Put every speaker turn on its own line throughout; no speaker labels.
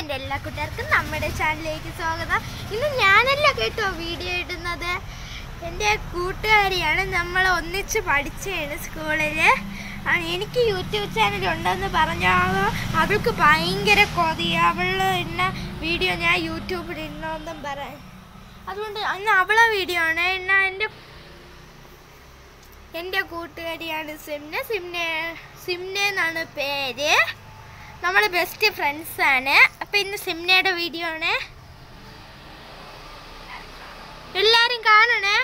എൻ്റെ എല്ലാ കൂട്ടുകാർക്കും നമ്മുടെ ചാനലിലേക്ക് സ്വാഗതം ഇന്ന് ഞാനല്ല കേട്ടോ വീഡിയോ ഇടുന്നത് എൻ്റെ കൂട്ടുകാരിയാണ് നമ്മൾ ഒന്നിച്ച് പഠിച്ചതാണ് സ്കൂളിൽ എനിക്ക് യൂട്യൂബ് ചാനൽ ഉണ്ടെന്ന് പറഞ്ഞാൽ അവൾക്ക് ഭയങ്കര കൊതി അവൾ ഇന്ന വീഡിയോ ഞാൻ യൂട്യൂബിൽ ഇടണമെന്നും പറയാൻ അതുകൊണ്ട് അന്ന് അവളെ വീഡിയോ ആണ് എന്നാ എൻ്റെ എൻ്റെ കൂട്ടുകാരിയാണ് സിംന സിംന സിംന എന്നാണ് പേര് നമ്മൾ ബെസ്റ്റ് ഫ്രണ്ട്സ് ആണ് അപ്പം ഇന്ന് സിംനയുടെ വീഡിയോ ആണ് എല്ലാരും കാണണേ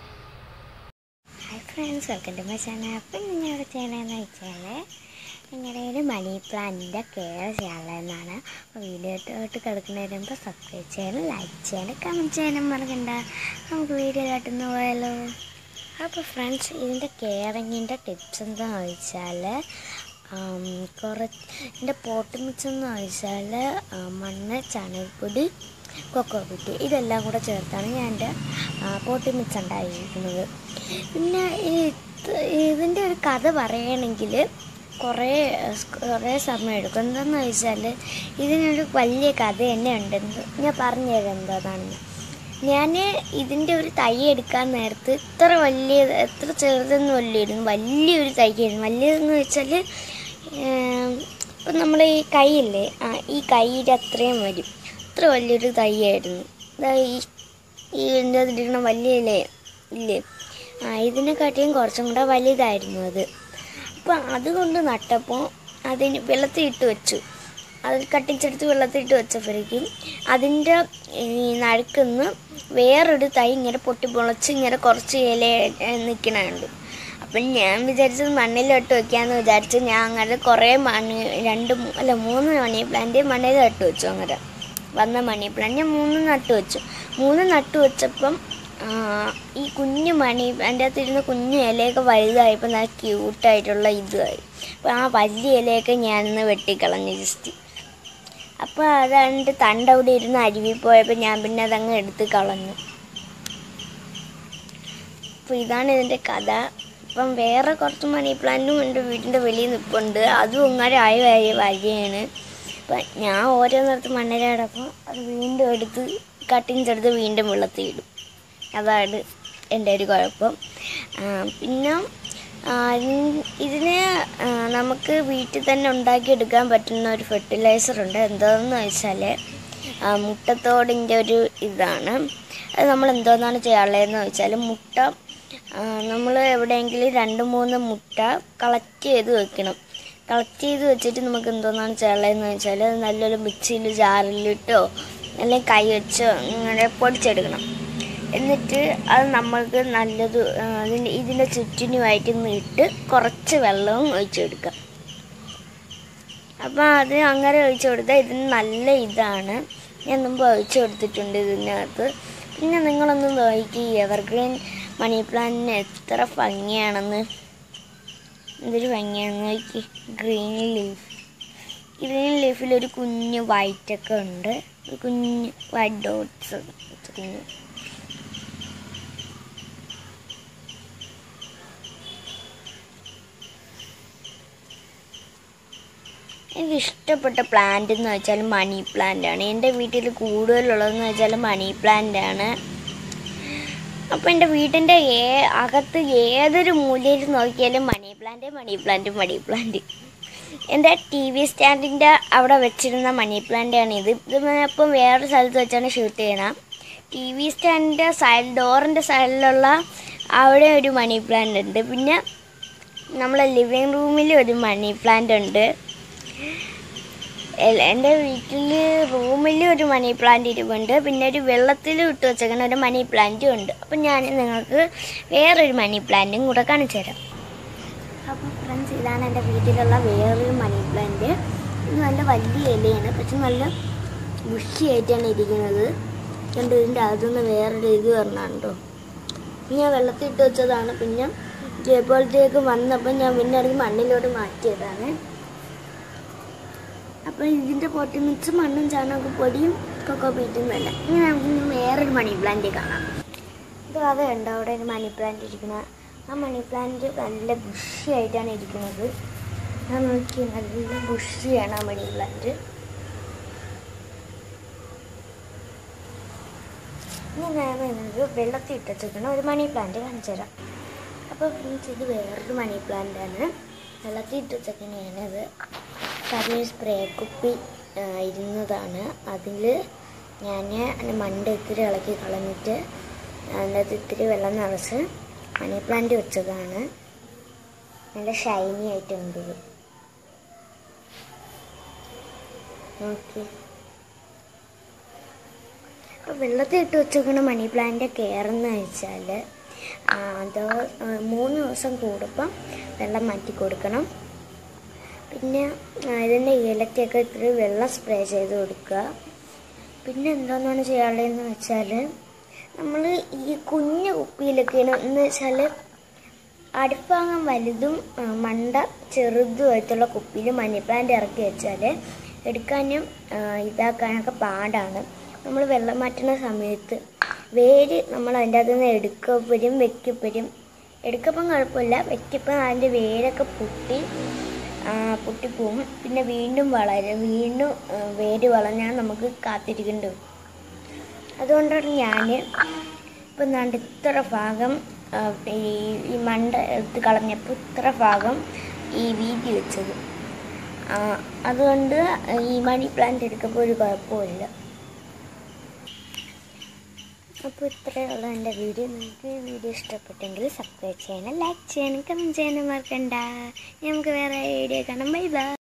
hi friends welcome to my channel അപ്പം ഇന്ന് ഞാൻ ഇവിടെ ചെയ്യണമെന്ന് വെച്ചാൽ നിങ്ങളുടെ ഒരു മണി പ്ലാന്റിൻ്റെ കെയർ ചെയ്യാനുള്ളതെന്നാണ് അപ്പോൾ വീഡിയോട്ട് കിടക്കുന്നതിന് മുമ്പ് സബ്സ്ക്രൈബ് ചെയ്യാനും ലൈക്ക് ചെയ്യാനും കമൻറ്റ് ചെയ്യാനും മറക്കണ്ട നമുക്ക് വീഡിയോ കാട്ടുന്ന പോയാലോ അപ്പോൾ ഫ്രണ്ട്സ് ഇതിൻ്റെ കെയറിങ്ങിൻ്റെ ടിപ്സ് എന്താണെന്ന് വെച്ചാൽ കുറച്ച് ഇതിൻ്റെ പോട്ട് മിക്സ് എന്ന് വെച്ചാൽ മണ്ണ് ചാണകപ്പൊടി കൊക്കോ പിറ്റി ഇതെല്ലാം കൂടെ ചേർത്താണ് ഞാൻ എൻ്റെ പോട്ടി മിക്സ് ഉണ്ടായിരിക്കുന്നത് പിന്നെ ഈ ഇത് ഇതിൻ്റെ ഒരു കഥ പറയുകയാണെങ്കിൽ കുറേ കുറേ സമയം എടുക്കും എന്താണെന്ന് വെച്ചാൽ ഇതിനൊരു വലിയ കഥ തന്നെ ഉണ്ടെന്ന് ഞാൻ പറഞ്ഞുതരാം എന്താണെന്ന് ഞാൻ ഇതിൻ്റെ ഒരു തൈ എടുക്കാൻ നേരത്ത് ഇത്ര വലിയ എത്ര ചെറുതൊന്നും അല്ലായിരുന്നു വലിയൊരു തൈയായിരുന്നു വലിയതെന്ന് വെച്ചാൽ ഇപ്പം നമ്മൾ ഈ കൈയില്ലേ ആ ഈ കൈയുടെ അത്രയും വരും അത്ര വലിയൊരു തൈയായിരുന്നു ഇതാ ഈ ഈ എൻ്റെ അതിലിരിക്കണ വലിയ ഇല്ലേ ഇല്ലേ ആ ഇതിനെക്കാട്ടിയും കുറച്ചും കൂടെ വലുതായിരുന്നു അത് അപ്പം അതുകൊണ്ട് നട്ടപ്പോൾ അതിന് വെള്ളത്തിൽ ഇട്ട് വെച്ചു അത് കട്ടിച്ചെടുത്ത് വെള്ളത്തിലിട്ട് വെച്ചപ്പോഴേക്കും അതിൻ്റെ ഈ നടുക്കുന്ന് വേറൊരു തൈ ഇങ്ങനെ പൊട്ടി പൊളച്ച് ഇങ്ങനെ കുറച്ച് ഇല നിൽക്കണുണ്ട് അപ്പം ഞാൻ വിചാരിച്ചത് മണ്ണിലിട്ട് വെക്കാമെന്ന് വിചാരിച്ച് ഞാൻ അങ്ങനെ കുറേ മണ്ണ് രണ്ട് മൂ- അല്ല മൂന്ന് മണി പ്ലാന്റ് മണ്ണിലിട്ട് വെച്ചു അങ്ങനെ വന്ന മണി പ്ലാന്റ് ഞാൻ മൂന്ന് നട്ട് വെച്ചു മൂന്ന് നട്ട് വെച്ചപ്പം ആ, ഈ കുഞ്ഞു മണി അതിൻ്റെ അകത്തിരുന്ന കുഞ്ഞു ഇലയൊക്കെ വലുതായപ്പോൾ നല്ല ക്യൂട്ടായിട്ടുള്ള ഇതുമായി അപ്പോൾ ആ വലിയ ഇലയൊക്കെ ഞാനൊന്ന് വെട്ടിക്കളഞ്ഞു ജസ്റ്റ് അപ്പോൾ അതാണ്ട് തണ്ട് അവിടെ ഇരുന്ന് അരുവി പോയപ്പോൾ ഞാൻ പിന്നെ അതങ്ങ് എടുത്ത് കളഞ്ഞു അപ്പോൾ ഇതാണ് ഇതിൻ്റെ കഥ ഇപ്പം വേറെ കുറച്ച് മണി പ്ലാന്റും എൻ്റെ വീടിൻ്റെ വെളിയിൽ നിൽപ്പുണ്ട് അതും ഇങ്ങനെ ആയി വരി വരികയാണ് അപ്പം ഞാൻ ഓരോന്നിടത്ത് മണ്ണിര കിടക്കും അത് വീണ്ടും എടുത്ത് കട്ടിങ്സ് എടുത്ത് വീണ്ടും വെള്ളത്തിൽ ഇടും അതാണ് എൻ്റെ ഒരു കുഴപ്പം ആ, പിന്നെ ആ, ഇൻ- ഇതിന് ആ, നമുക്ക് വീട്ടിൽ തന്നെ ഉണ്ടാക്കിയെടുക്കാൻ പറ്റുന്ന ഒരു ഫെർട്ടിലൈസർ ഉണ്ട് എന്താണെന്ന് വെച്ചാൽ മുട്ടത്തോടിൻ്റെ ഒരു ഇതാണ് അത് നമ്മൾ എന്തോന്നാണ് ചെയ്യാനുള്ളതെന്ന് വെച്ചാൽ മുട്ട നമ്മൾ എവിടെയെങ്കിലും രണ്ട് മൂന്ന് മുട്ട കളക്ട് ചെയ്ത് വെക്കണം കളക്ട് ചെയ്ത് വെച്ചിട്ട് നമുക്ക് എന്തോന്നാണ് ചെയ്യാനുള്ളതെന്ന് വെച്ചാൽ അത് നല്ലൊരു മിക്സിയിൽ ജാറിലിട്ടോ അല്ലെങ്കിൽ കൈ വെച്ചോ ഇങ്ങനെ പൊടിച്ചെടുക്കണം എന്നിട്ട് അത് നമ്മൾക്ക് നല്ലത് ആ, അതിൻ്റെ ഇതിൻ്റെ ചുറ്റിനുമായിട്ട് നീട്ട് കുറച്ച് വെള്ളവും ഒഴിച്ചെടുക്കാം അപ്പം അത് അങ്ങനെ ഒഴിച്ചു കൊടുത്താൽ ഇതിന് നല്ല ഇതാണ് ഞാൻ മുമ്പ് ഒഴിച്ചു കൊടുത്തിട്ടുണ്ട് ഇതിനകത്ത് പിന്നെ നിങ്ങളൊന്ന് നോക്കി എവർഗ്രീൻ മണി പ്ലാന്റിന് എത്ര ഭംഗിയാണെന്ന് എന്തൊരു ഭംഗിയാണെന്ന് നോക്കി ഗ്രീൻ ലീഫ് ഗ്രീൻ ലീഫിൽ ഒരു കുഞ്ഞ് വൈറ്റൊക്കെ ഉണ്ട് ഒരു കുഞ്ഞ് വൈറ്റ് ഡോട്ട്സ് കുഞ്ഞ് എനിക്ക് ഇഷ്ടപ്പെട്ട പ്ലാന്റ് എന്ന് വെച്ചാൽ മണി പ്ലാന്റ് ആണ് എൻ്റെ വീട്ടിൽ കൂടുതലുള്ളതെന്ന് വെച്ചാൽ മണി പ്ലാന്റ് ആണ് അപ്പോൾ എൻ്റെ വീടിൻ്റെ ഏ അകത്ത് ഏതൊരു മൂലയിൽ നോക്കിയാലും money plant money plant money plant എൻ്റെ ടി വി സ്റ്റാൻഡിൻ്റെ അവിടെ വെച്ചിരുന്ന മണി പ്ലാന്റ് ആണ് ഇത് ഇത് ഇപ്പം വേറൊരു സ്ഥലത്ത് വെച്ചാണ് ഷൂട്ട് ചെയ്യണം ടി വി സ്റ്റാൻഡിൻ്റെ സൈഡ് ഡോറിൻ്റെ സൈഡിലുള്ള അവിടെ ഒരു മണി പ്ലാന്റ് ഉണ്ട് പിന്നെ നമ്മളെ ലിവിങ് റൂമിൽ ഒരു മണി പ്ലാന്റ് ഉണ്ട് എൽ- എൻ്റെ വീട്ടിൽ റൂമിൽ ഒരു മണി പ്ലാന്റ് ഇരിപ്പുണ്ട് പിന്നെ ഒരു വെള്ളത്തിൽ ഇട്ട് വെച്ചേക്കുന്ന ഒരു മണി പ്ലാന്റും ഉണ്ട് അപ്പം ഞാൻ നിങ്ങൾക്ക് വേറൊരു മണി പ്ലാന്റും കൂടെ കാണിച്ചു തരാം അപ്പോൾ ഫ്രണ്ട്സ് ഇതാണ് എൻ്റെ വീട്ടിലുള്ള വേറൊരു മണി പ്ലാന്റ് ഇത് നല്ല വലിയ ഇലയാണ് പക്ഷെ നല്ല ബുഷിയായിട്ടാണ് ഇരിക്കുന്നത് കണ്ട് ഇതിൻ്റെ അകത്തുനിന്ന് വേറൊരു ഇത് വരണുണ്ടോ ഞാൻ വെള്ളത്തിൽ ഇട്ട് വെച്ചതാണ് പിന്നെ ഇതേപോലത്തേക്ക് വന്നപ്പോൾ ഞാൻ പിന്നെ അത് മണ്ണിലോട്ട് മാറ്റിയതാണ് അപ്പോൾ ഇതിൻ്റെ പൊട്ടി മിക്സ് മണ്ണും ചാണകപ്പൊടിയും കൊക്കോ പീറ്റും തന്നെ ഇങ്ങനെ നമുക്ക് ഇനി വേറൊരു മണി പ്ലാന്റ് കാണാം ഇത് അത് ഉണ്ടോ അവിടെ ഒരു മണി പ്ലാന്റ് ഇരിക്കുന്ന ആ മണി പ്ലാന്റ് നല്ല ബുഷിയായിട്ടാണ് ഇരിക്കുന്നത് ഞാൻ നോക്കി നല്ല ബുഷിയാണ് ആ മണി പ്ലാന്റ് ഇനി ഞാൻ നിങ്ങൾക്ക് വെള്ളത്തിൽ ഇട്ട് വെച്ചിരിക്കുന്ന ഒരു മണി പ്ലാന്റ് കാണിച്ചു തരാം അപ്പോൾ ഫ്രണ്ട്സ് ഇത് വേറൊരു മണി പ്ലാന്റാണ് വെള്ളത്തിൽ ഇട്ട് വെച്ചേക്കണത് ചെറിയ സ്പ്രേ കുപ്പി ആ, ഇരുന്നതാണ് അതിൽ ഞാൻ അതിൻ്റെ മണ്ട ഇത്തിരി ഇളക്കി കളഞ്ഞിട്ട് അതിൻ്റെ അകത്ത് ഇത്തിരി വെള്ളം നിറച്ച് മണി പ്ലാന്റ് വെച്ചതാണ് നല്ല ഷൈനി ആയിട്ടുണ്ട് ഇത് ഓക്കെ അപ്പോൾ വെള്ളത്തിൽ ഇട്ട് വെച്ചേക്കുന്ന മണി പ്ലാന്റ് കെയർ എന്ന് വെച്ചാൽ അത് ആ, മൂന്ന് ദിവസം കൂടുമ്പം വെള്ളം മാറ്റി കൊടുക്കണം പിന്നെ ആ, ഇതിൻ്റെ ഇലക്കൊക്കെ ഇത്തിരി വെള്ളം സ്പ്രേ ചെയ്ത് കൊടുക്കുക പിന്നെ എന്താണെന്നാണ് ചെയ്യാനുള്ളതെന്ന് വെച്ചാൽ നമ്മൾ ഈ കുഞ്ഞു കുപ്പിയിലൊക്കെയാണ് എന്ന് വെച്ചാൽ അടിഭാഗം വലുതും ആ, മണ്ട ചെറുതുമായിട്ടുള്ള കുപ്പിയിൽ മണി പ്ലാന്റ് ഇറക്കി വെച്ചാൽ എടുക്കാനും ആ, ഇതാക്കാനൊക്കെ പാടാണ് നമ്മൾ വെള്ളം മാറ്റുന്ന സമയത്ത് വേര് നമ്മൾ അതിൻ്റെ അകത്ത് നിന്ന് എടുക്കപ്പരും വെക്കപ്പരും എടുക്കപ്പം കുഴപ്പമില്ല വെക്കപ്പം അതിൻ്റെ വേരൊക്കെ പൊട്ടി ആ, പൊട്ടിപ്പോവും പിന്നെ വീണ്ടും വളരും വീണ്ടും ആ, വേര് വളഞ്ഞാൽ നമുക്ക് കാത്തിരിക്കേണ്ടി വരും അതുകൊണ്ടാണ് ഞാൻ ഇപ്പം നാണ്ട് ഇത്ര ഭാഗം ആ, ഈ ഈ മണ്ട എടുത്ത് കളഞ്ഞപ്പോൾ ഇത്ര ഭാഗം ഈ വീതി വെച്ചത് ആ, അതുകൊണ്ട് ഈ മണി പ്ലാന്റ് എടുക്കുമ്പോൾ ഒരു കുഴപ്പമില്ല അപ്പോൾ ഇത്രയുള്ള എൻ്റെ വീഡിയോ നിങ്ങൾക്ക് ഈ വീഡിയോ ഇഷ്ടപ്പെട്ടെങ്കിൽ സബ്സ്ക്രൈബ് ചെയ്യണം ലൈക്ക് ചെയ്യണം കമൻറ്റ് ചെയ്യാനും മറക്കണ്ട നമുക്ക് വേറെ വീഡിയോ കാണാം ബൈ ബൈ